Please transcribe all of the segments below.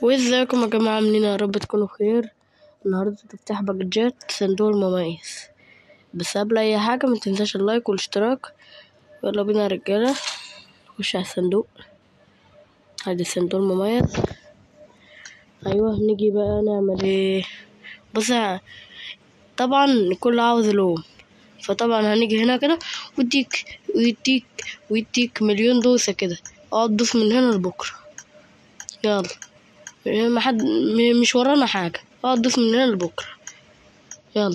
وازيكم يا جماعة عاملين يا رب تكونوا بخير النهاردة تفتح باكجات صندوق المميز بس قبل اي حاجة متنساش اللايك والاشتراك يلا بينا يا رجالة نخش على الصندوق ادي الصندوق المميز ايوه نيجي بقى نعمل ايه بص طبعا الكل عاوز لون فطبعا هنيجي هنا كده ويديك ويديك ويديك مليون دوسة كده اقعد دوس من هنا لبكرة يلا ما حد م- مش ورانا حاجة اقعد دوس من هنا لبكرة يلا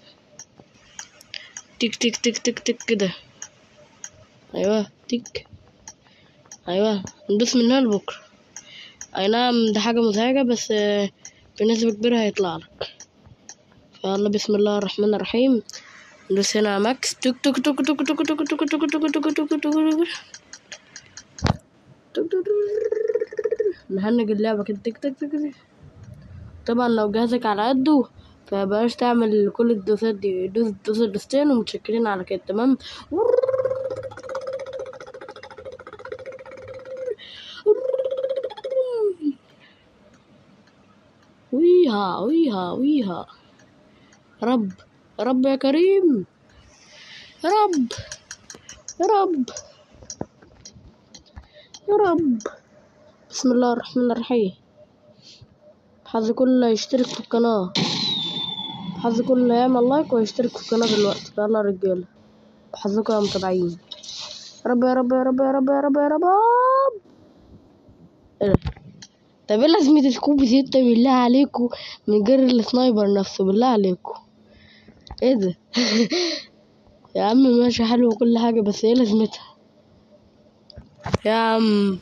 تك تك تك تك تك كده ايوه تك ايوه ندوس من هنا لبكرة اي نعم ده حاجة مزعجة بس آه، بنسبة كبيرة هيطلع لك يلا بسم الله الرحمن الرحيم ندوس هنا على ماكس تك تك تك تك تك تك تك تك تك تك تك تك تك تك نهنج اللعبة كده تك تك تك تك طبعا لو جهازك على قده فبلاش تعمل كل الدوسات دي دوس دوس الدوستين ومتشكرين على كده تمام ويها ويها ويها رب رب يا كريم يا رب يا رب يا رب بسم الله الرحمن الرحيم حظ كله يشترك في القناة حظ كله يعمل لايك ويشترك في القناة دلوقتي يلا يا رجالة بحظكم يا متابعين يا رب يا رب يا رب يا رب يا رب يا رب ايه ده طب ايه لازمة الكوب ستة بالله عليكم من غير السنايبر نفسه بالله عليكم ايه ده يا عم ماشي حلو وكل حاجة بس ايه لازمتها يا عم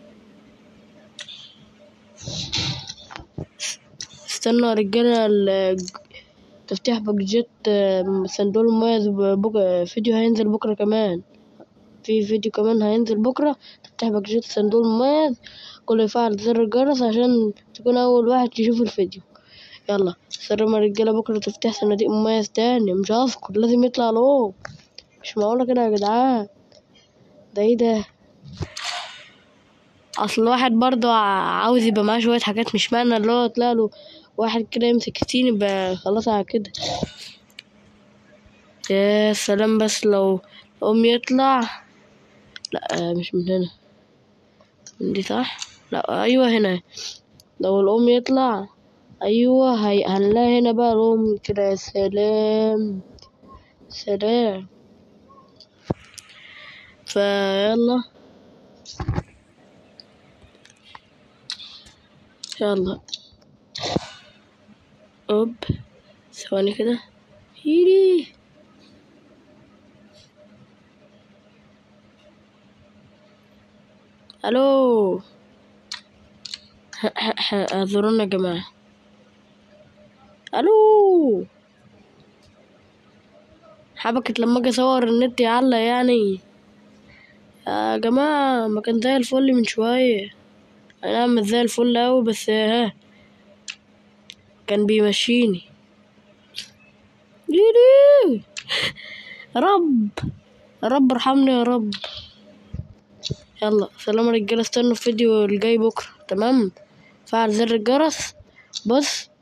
استنوا يا رجالة ال- تفتيح باكجات آه، صندوق المميز بكرة فيديو هينزل بكرة كمان في فيديو كمان هينزل بكرة تفتح باكجات صندوق المميز كله يفعل زر الجرس عشان تكون أول واحد تشوف الفيديو يلا سلام يا رجالة بكرة تفتح صناديق مميز تاني مش هسكت لازم يطلع له مش معقولة كده يا جدعان ده ايه ده اصل الواحد برضه ع- عاوز يبقى معاه شوية حاجات مش معنى اللي هو طلع له واحد كده يمسك ستين يبقى خلاص على كده يا سلام بس لو قوم يطلع لا مش من هنا من دي صح لا ايوه هنا لو الام يطلع ايوه هي... هنلاقي هنا بقى الام كده يا سلام سلام فيلا يلا اوب ثواني كده هيري الو ح- ح- ح- اعذرونا يا جماعة الو حبكت لما اجي اصور النت يعلق يعني يا جماعة ما كان زي الفل من شوية اي نعم مش زي الفل اوي بس ها كان بيمشيني يدي يا رب يا رب ارحمني يا رب يلا سلام يا رجالة استنوا الفيديو الجاي بكرة تمام فعل زر الجرس بص